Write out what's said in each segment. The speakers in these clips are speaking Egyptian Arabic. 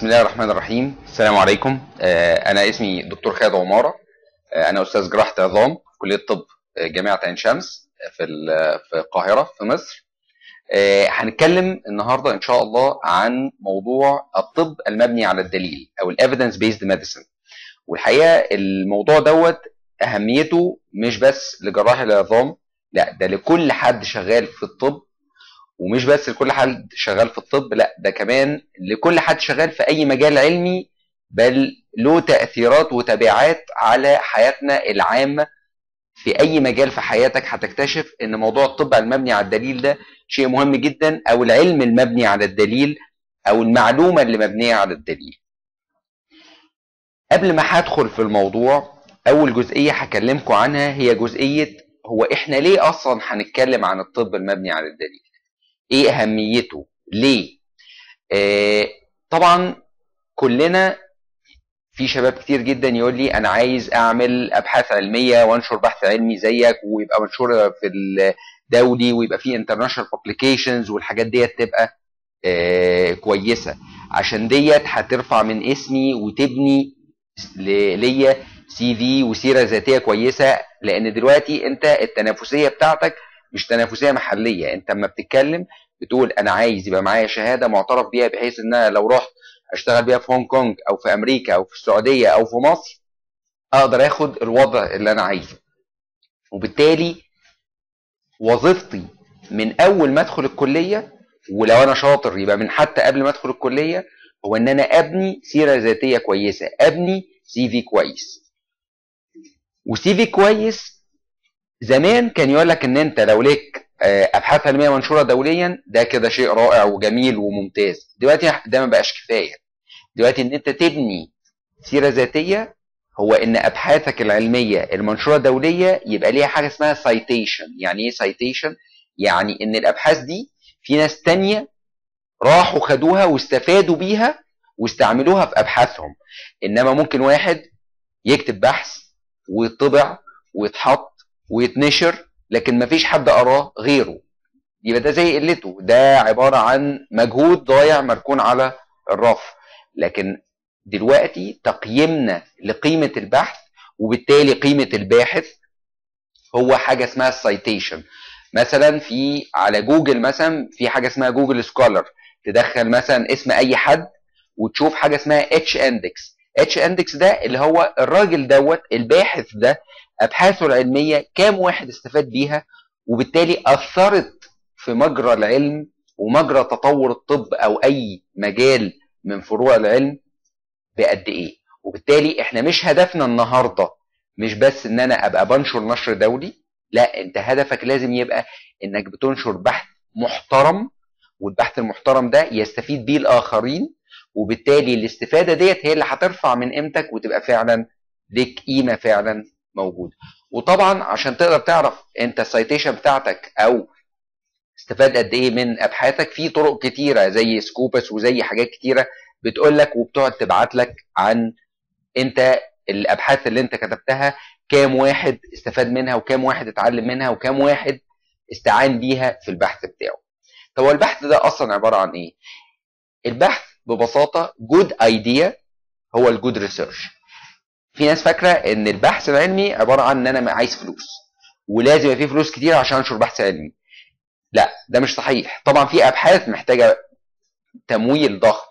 بسم الله الرحمن الرحيم السلام عليكم آه، انا اسمي دكتور خالد عماره آه، انا استاذ جراحه عظام في كليه الطب آه، جامعه عين شمس في ال- في القاهره في مصر آه، هنتكلم النهارده ان شاء الله عن موضوع الطب المبني على الدليل او الايفيدنس بيزد ميديسن والحقيقه الموضوع دوت اهميته مش بس لجراح العظام لا ده لكل حد شغال في الطب ومش بس لكل حد شغال في الطب لا ده كمان لكل حد شغال في اي مجال علمي بل له تاثيرات وتبعات على حياتنا العامه في اي مجال في حياتك هتكتشف ان موضوع الطب المبني على الدليل ده شيء مهم جدا او العلم المبني على الدليل او المعلومه اللي مبنيه على الدليل قبل ما هدخل في الموضوع اول جزئيه هكلمكم عنها هي جزئيه هو احنا ليه اصلا هنتكلم عن الطب المبني على الدليل ايه اهميته ليه آه طبعا كلنا في شباب كتير جدا يقول لي انا عايز اعمل ابحاث علميه وانشر بحث علمي زيك ويبقى منشور في الدولي ويبقى فيه انترناشونال بابليكيشنز والحاجات ديت تبقى آه كويسه عشان ديت هترفع من اسمي وتبني ل- ليا سي في وسيره ذاتيه كويسه لان دلوقتي انت التنافسيه بتاعتك مش تنافسيه محليه انت اما بتتكلم بتقول انا عايز يبقى معايا شهاده معترف بيها بحيث ان انا لو رحت اشتغل بيها في هونج كونج او في امريكا او في السعوديه او في مصر اقدر اخد الوضع اللي انا عايزه وبالتالي وظيفتي من اول ما ادخل الكليه ولو انا شاطر يبقى من حتى قبل ما ادخل الكليه هو ان انا ابني سيره ذاتيه كويسه ابني سي في كويس وسي في كويس زمان كان يقول لك ان انت لو ليك آه، ابحاث علميه منشوره دوليا ده كده شيء رائع وجميل وممتاز دلوقتي ده ما بقاش كفايه دلوقتي ان انت تبني سيره ذاتيه هو ان ابحاثك العلميه المنشوره دوليه يبقى ليها حاجه اسمها سايتيشن يعني ايه سايتيشن يعني ان الابحاث دي في ناس تانية راحوا خدوها واستفادوا بيها واستعملوها في ابحاثهم انما ممكن واحد يكتب بحث ويطبع ويتحط ويتنشر لكن مفيش حد قراه غيره يبقى ده زي قلته ده عباره عن مجهود ضايع مركون على الرف لكن دلوقتي تقييمنا لقيمه البحث وبالتالي قيمه الباحث هو حاجه اسمها السايتيشن مثلا في على جوجل مثلا في حاجه اسمها جوجل سكولر تدخل مثلا اسم اي حد وتشوف حاجه اسمها اتش اندكس اتش اندكس ده اللي هو الراجل دوت الباحث ده ابحاثه العلميه كام واحد استفاد بيها وبالتالي اثرت في مجرى العلم ومجرى تطور الطب او اي مجال من فروع العلم بقد ايه وبالتالي احنا مش هدفنا النهارده مش بس ان انا ابقى بنشر نشر دولي لا انت هدفك لازم يبقى انك بتنشر بحث محترم والبحث المحترم ده يستفيد بيه الاخرين وبالتالي الاستفاده ديت هي اللي هترفع من قيمتك وتبقى فعلا ليك قيمه فعلا موجوده وطبعا عشان تقدر تعرف انت السايتيشن بتاعتك او استفاد قد ايه من ابحاثك في طرق كتيره زي سكوبس وزي حاجات كتيره بتقول لك وبتقعد تبعت لك عن انت الابحاث اللي انت كتبتها كام واحد استفاد منها وكام واحد اتعلم منها وكام واحد استعان بيها في البحث بتاعه طب هو البحث ده اصلا عباره عن ايه البحث ببساطه جود ايديا هو الجود ريسيرش في ناس فاكره ان البحث العلمي عباره عن ان انا عايز فلوس ولازم يبقى فيه فلوس كتير عشان انشر بحث علمي لا ده مش صحيح طبعا في ابحاث محتاجه تمويل ضخم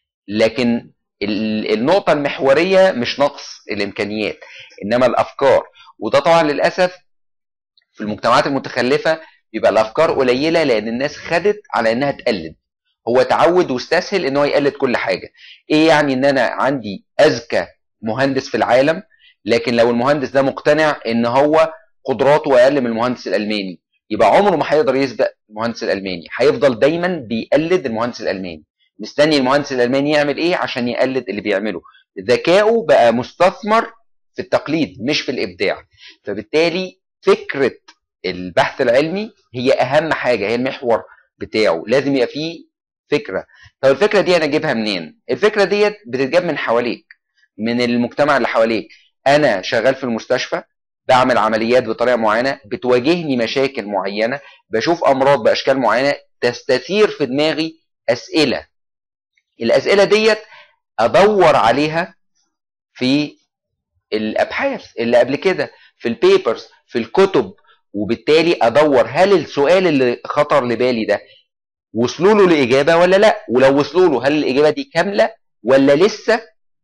لكن ال- النقطه المحوريه مش نقص الامكانيات انما الافكار وده طبعا للاسف في المجتمعات المتخلفه بيبقى الافكار قليله لان الناس خدت على انها تقلد هو تعود واستسهل ان هو يقلد كل حاجه ايه يعني ان انا عندي اذكى مهندس في العالم لكن لو المهندس ده مقتنع ان هو قدراته اقل من المهندس الالماني يبقى عمره ما هيقدر يسبق المهندس الالماني هيفضل دايما بيقلد المهندس الالماني مستني المهندس الالماني يعمل ايه عشان يقلد اللي بيعمله ذكائه بقى مستثمر في التقليد مش في الابداع فبالتالي فكره البحث العلمي هي اهم حاجه هي المحور بتاعه لازم يبقى فيه فكره طب الفكره دي انا اجيبها منين الفكره ديت بتتجاب من حواليك من المجتمع اللي حواليك انا شغال في المستشفى بعمل عمليات بطريقه معينه بتواجهني مشاكل معينه بشوف امراض باشكال معينه تستثير في دماغي اسئله الاسئله ديت ادور عليها في الابحاث اللي قبل كده في البيبرز في الكتب وبالتالي ادور هل السؤال اللي خطر لبالي ده وصلوا له الاجابه ولا لا ولو وصلوا له هل الاجابه دي كامله ولا لسه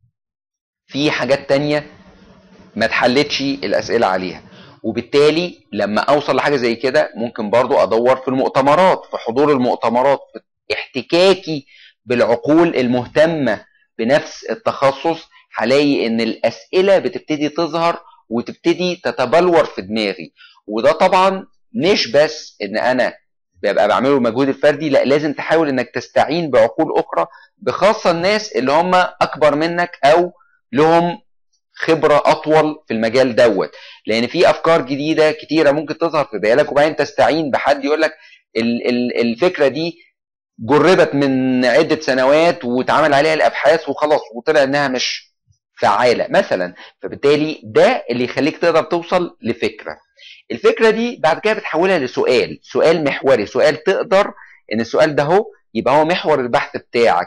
في حاجات تانية ما اتحلتش الاسئله عليها وبالتالي لما اوصل لحاجه زي كده ممكن برضو ادور في المؤتمرات في حضور المؤتمرات في احتكاكي بالعقول المهتمه بنفس التخصص هلاقي ان الاسئله بتبتدي تظهر وتبتدي تتبلور في دماغي وده طبعا مش بس ان انا ببقى بعمله المجهود الفردي لا لازم تحاول انك تستعين بعقول اخرى بخاصه الناس اللي هم اكبر منك او لهم خبره اطول في المجال دوت لان في افكار جديده كتيره ممكن تظهر في بالك وبعدين تستعين بحد يقول لك الفكره دي جربت من عده سنوات واتعمل عليها الابحاث وخلاص وطلع انها مش فعاله مثلا فبالتالي ده اللي يخليك تقدر توصل لفكره الفكره دي بعد كده بتحولها لسؤال سؤال محوري سؤال تقدر ان السؤال ده هو يبقى هو محور البحث بتاعك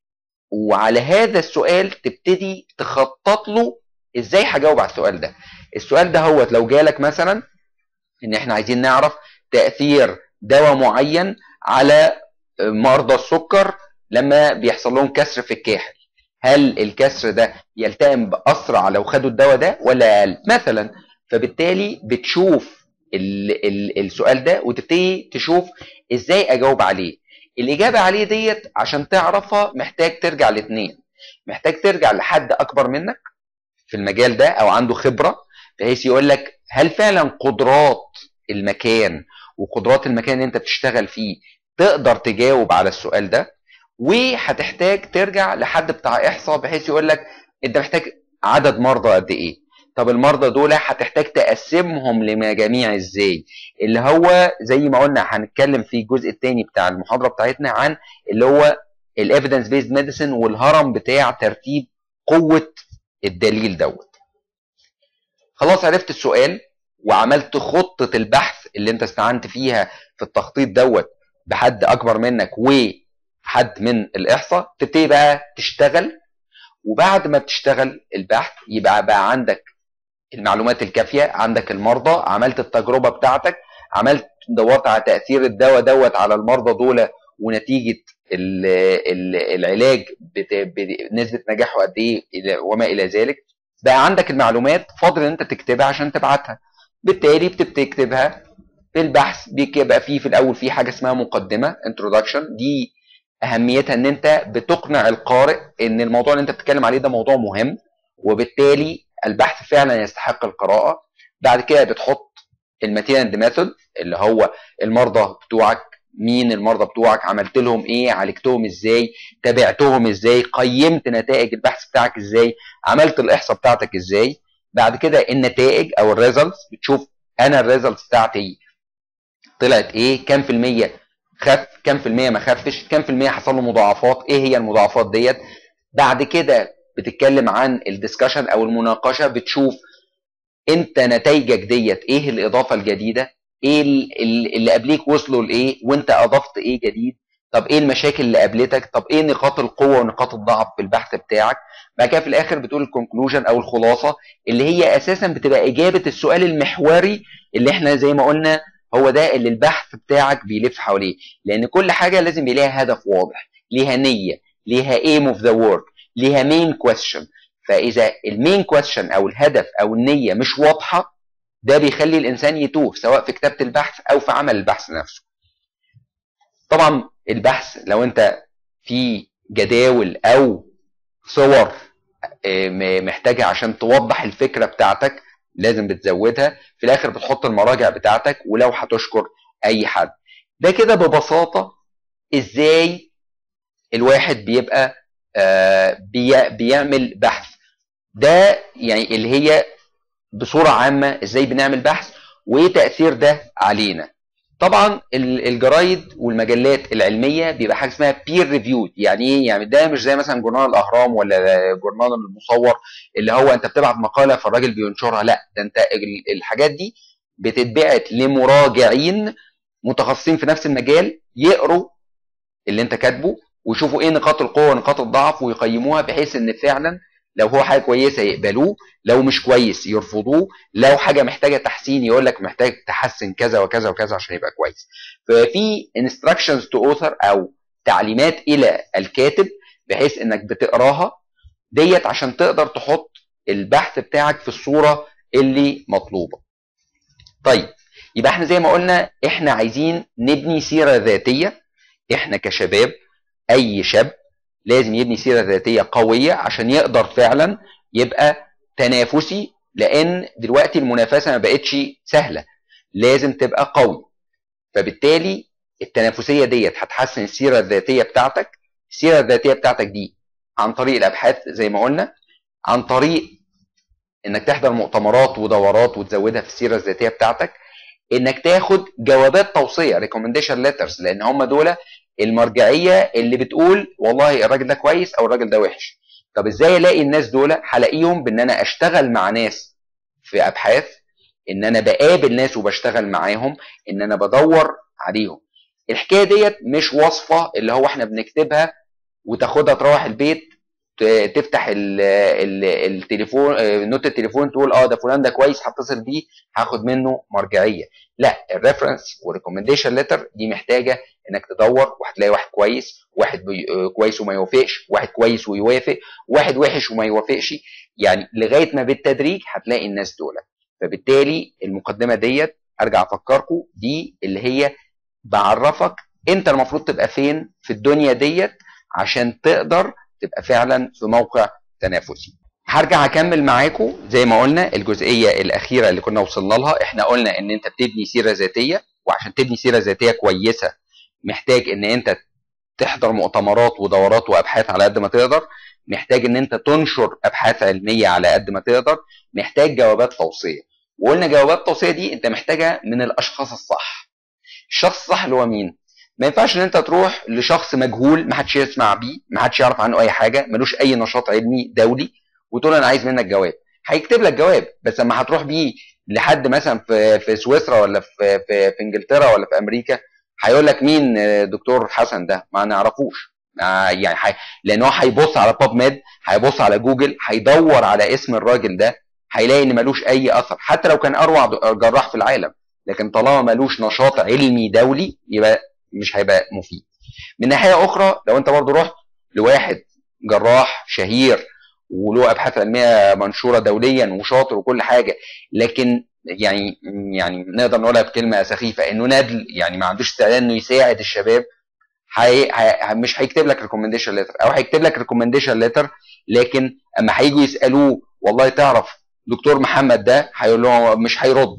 وعلى هذا السؤال تبتدي تخطط له ازاي هجاوب على السؤال ده السؤال ده هو لو جالك مثلا ان احنا عايزين نعرف تاثير دواء معين على مرضى السكر لما بيحصل لهم كسر في الكاحل هل الكسر ده يلتئم باسرع لو خدوا الدواء ده ولا اقل مثلا فبالتالي بتشوف ال ال السؤال ده وتبتدي تشوف ازاي اجاوب عليه الاجابه عليه ديت عشان تعرفها محتاج ترجع لاثنين محتاج ترجع لحد اكبر منك في المجال ده او عنده خبره بحيث يقول لك هل فعلا قدرات المكان وقدرات المكان اللي انت بتشتغل فيه تقدر تجاوب على السؤال ده وهتحتاج ترجع لحد بتاع احصاء بحيث يقول لك انت محتاج عدد مرضى قد ايه طب المرضى دول هتحتاج تقسمهم لمجاميع ازاي اللي هو زي ما قلنا هنتكلم في الجزء الثاني بتاع المحاضره بتاعتنا عن اللي هو الايفيدنس بيزد ميديسن والهرم بتاع ترتيب قوه الدليل دوت خلاص عرفت السؤال وعملت خطه البحث اللي انت استعنت فيها في التخطيط دوت بحد اكبر منك وحد من الاحصاء تبتدي بقى تشتغل وبعد ما بتشتغل البحث يبقى بقى عندك المعلومات الكافيه عندك المرضى عملت التجربه بتاعتك عملت دورت على تاثير الدواء دوت على المرضى دول ونتيجه ال ال العلاج نسبه نجاحه قد ايه وما الى ذلك بقى عندك المعلومات فاضل ان انت تكتبها عشان تبعتها بالتالي بتكتبها في البحث بيبقى فيه في الاول في حاجه اسمها مقدمه انترودكشن دي اهميتها ان انت بتقنع القارئ ان الموضوع اللي انت بتتكلم عليه ده موضوع مهم وبالتالي البحث فعلا يستحق القراءه بعد كده بتحط الماتيريال ميثود اللي هو المرضى بتوعك مين المرضى بتوعك عملت لهم ايه عالجتهم ازاي تابعتهم ازاي قيمت نتائج البحث بتاعك ازاي عملت الاحصاء بتاعتك ازاي بعد كده النتائج او الريزلتس بتشوف انا الريزلتس بتاعتي طلعت ايه كام في المية خف كام في المية ما خفش كام في المية حصل له مضاعفات ايه هي المضاعفات ديت بعد كده بتتكلم عن الدسكشن او المناقشه بتشوف انت نتائجك ديت ايه الاضافه الجديده ايه اللي قبليك وصلوا لايه وانت اضفت ايه جديد طب ايه المشاكل اللي قابلتك طب ايه نقاط القوه ونقاط الضعف في البحث بتاعك بعد كده في الاخر بتقول الكونكلوجن او الخلاصه اللي هي اساسا بتبقى اجابه السؤال المحوري اللي احنا زي ما قلنا هو ده اللي البحث بتاعك بيلف حواليه لان كل حاجه لازم يلاقيها هدف واضح ليها نيه ليها ايم اوف ذا ورك ليها مين كويستشن فاذا المين كويستشن او الهدف او النيه مش واضحه ده بيخلي الانسان يتوه سواء في كتابه البحث او في عمل البحث نفسه طبعا البحث لو انت في جداول او صور محتاجها عشان توضح الفكره بتاعتك لازم بتزودها في الاخر بتحط المراجع بتاعتك ولو هتشكر اي حد ده كده ببساطه ازاي الواحد بيبقى آه بيعمل بحث ده يعني اللي هي بصوره عامه ازاي بنعمل بحث وايه تاثير ده علينا طبعا الجرايد والمجلات العلميه بيبقى حاجه اسمها بير ريفيود يعني ايه يعني ده مش زي مثلا جورنال الاهرام ولا جورنال المصور اللي هو انت بتبعت مقاله فالراجل بينشرها لا ده انت الحاجات دي بتتبعت لمراجعين متخصصين في نفس المجال يقروا اللي انت كاتبه ويشوفوا ايه نقاط القوه ونقاط الضعف ويقيموها بحيث ان فعلا لو هو حاجه كويسه يقبلوه لو مش كويس يرفضوه لو حاجه محتاجه تحسين يقول لك محتاج تحسن كذا وكذا وكذا عشان يبقى كويس ففي instructions to author او تعليمات الى الكاتب بحيث انك بتقراها ديت عشان تقدر تحط البحث بتاعك في الصوره اللي مطلوبه طيب يبقى احنا زي ما قلنا احنا عايزين نبني سيره ذاتيه احنا كشباب اي شاب لازم يبني سيره ذاتيه قويه عشان يقدر فعلا يبقى تنافسي لان دلوقتي المنافسه ما بقتش سهله لازم تبقى قوي فبالتالي التنافسيه ديت هتحسن السيره الذاتيه بتاعتك السيره الذاتيه بتاعتك دي عن طريق الابحاث زي ما قلنا عن طريق انك تحضر مؤتمرات ودورات وتزودها في السيره الذاتيه بتاعتك انك تاخد جوابات توصيه ريكومنديشن ليترز لان هم دول المرجعيه اللي بتقول والله الراجل ده كويس او الراجل ده وحش طب ازاي الاقي الناس دول هلاقيهم بان انا اشتغل مع ناس في ابحاث ان انا بقابل ناس وبشتغل معاهم ان انا بدور عليهم الحكايه ديت مش وصفه اللي هو احنا بنكتبها وتاخدها تروح البيت تفتح ال ال التليفون نوت التليفون تقول اه ده فلان ده كويس هتصل بيه هاخد منه مرجعيه لا الريفرنس والريكومنديشن ليتر دي محتاجه انك تدور وهتلاقي واحد كويس واحد كويس وما يوافقش واحد كويس ويوافق واحد وحش وما يوافقش يعني لغايه ما بالتدريج هتلاقي الناس دول فبالتالي المقدمه ديت ارجع افكركم دي اللي هي بعرفك انت المفروض تبقى فين في الدنيا ديت عشان تقدر تبقى فعلا في موقع تنافسي هرجع اكمل معاكم زي ما قلنا الجزئيه الاخيره اللي كنا وصلنا لها احنا قلنا ان انت بتبني سيره ذاتيه وعشان تبني سيره ذاتيه كويسه محتاج ان انت تحضر مؤتمرات ودورات وابحاث على قد ما تقدر محتاج ان انت تنشر ابحاث علميه على قد ما تقدر محتاج جوابات توصيه وقلنا جوابات توصيه دي انت محتاجها من الاشخاص الصح الشخص الصح اللي هو مين ما ينفعش ان انت تروح لشخص مجهول ما حدش يسمع بيه ما حدش يعرف عنه اي حاجه ملوش اي نشاط علمي دولي وتقول انا عايز منك جواب هيكتب لك جواب بس لما هتروح بيه لحد مثلا في في سويسرا ولا في في, في انجلترا ولا في امريكا هيقول لك مين دكتور حسن ده ما نعرفوش يعني حي... لان هو هيبص على باب ميد هيبص على جوجل هيدور على اسم الراجل ده هيلاقي ان ملوش اي اثر حتى لو كان اروع جراح في العالم لكن طالما ملوش نشاط علمي دولي يبقى مش هيبقى مفيد من ناحيه اخرى لو انت برضو رحت لواحد جراح شهير وله ابحاث علميه منشوره دوليا وشاطر وكل حاجه لكن يعني يعني نقدر نقولها بكلمه سخيفه انه ندل يعني ما عندوش استعداد انه يساعد الشباب حي... حي... مش هيكتب لك ريكومنديشن ليتر او هيكتب لك ريكومنديشن ليتر لكن اما هيجوا يسالوه والله تعرف دكتور محمد ده هيقول له مش هيرد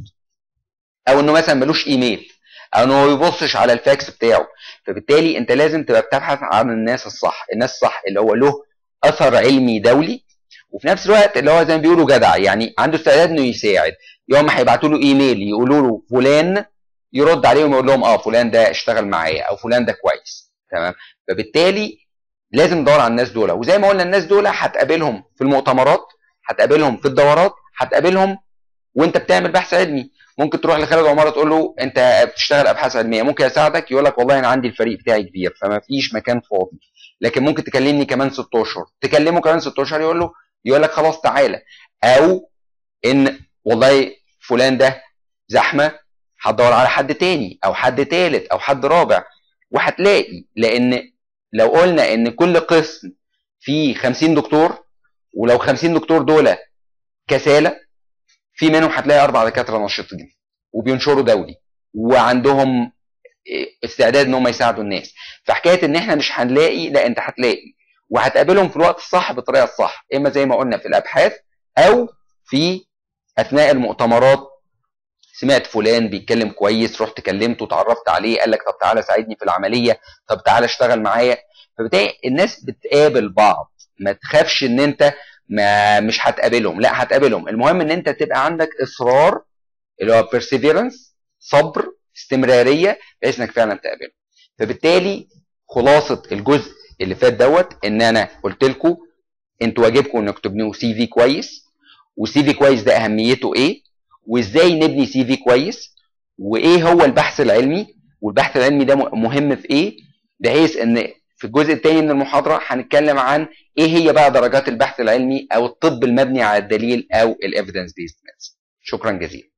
او انه مثلا ملوش ايميل او انه ما يبصش على الفاكس بتاعه فبالتالي انت لازم تبقى بتبحث عن الناس الصح الناس الصح اللي هو له اثر علمي دولي وفي نفس الوقت اللي هو زي ما بيقولوا جدع يعني عنده استعداد انه يساعد يوم ما هيبعتوا له ايميل يقولوا له فلان يرد عليهم يقول لهم اه فلان ده اشتغل معايا او فلان ده كويس تمام فبالتالي لازم ندور على الناس دول وزي ما قلنا الناس دول هتقابلهم في المؤتمرات هتقابلهم في الدورات هتقابلهم وانت بتعمل بحث علمي ممكن تروح لخالد عماره تقول له انت بتشتغل ابحاث علميه ممكن اساعدك يقول لك والله انا عندي الفريق بتاعي كبير فما فيش مكان فاضي لكن ممكن تكلمني كمان 6 اشهر تكلمه كمان 6 اشهر يقول له يقول لك خلاص تعالى او ان والله فلان ده زحمه هتدور على حد تاني او حد تالت او حد رابع وهتلاقي لان لو قلنا ان كل قسم فيه 50 دكتور ولو 50 دكتور دول كسالى في منهم هتلاقي اربع دكاتره نشيطين وبينشروا دولي وعندهم استعداد ان هم يساعدوا الناس فحكايه ان احنا مش هنلاقي لا انت هتلاقي وهتقابلهم في الوقت الصح بالطريقه الصح اما زي ما قلنا في الابحاث او في اثناء المؤتمرات سمعت فلان بيتكلم كويس رحت كلمته اتعرفت عليه قال لك طب تعالى ساعدني في العمليه طب تعالى اشتغل معايا فبالتالي الناس بتقابل بعض ما تخافش ان انت ما مش هتقابلهم لا هتقابلهم المهم ان انت تبقى عندك اصرار اللي هو perseverance صبر استمراريه بحيث انك فعلا تقابلهم فبالتالي خلاصه الجزء اللي فات دوت ان انا قلت لكم انتوا واجبكم انكم تبنوا سي في كويس والسي في كويس ده اهميته ايه وازاي نبني سي في كويس وايه هو البحث العلمي والبحث العلمي ده مهم في ايه بحيث ان في الجزء الثاني من المحاضره هنتكلم عن ايه هي بقى درجات البحث العلمي او الطب المبني على الدليل او الايفيدنس بيست شكرا جزيلا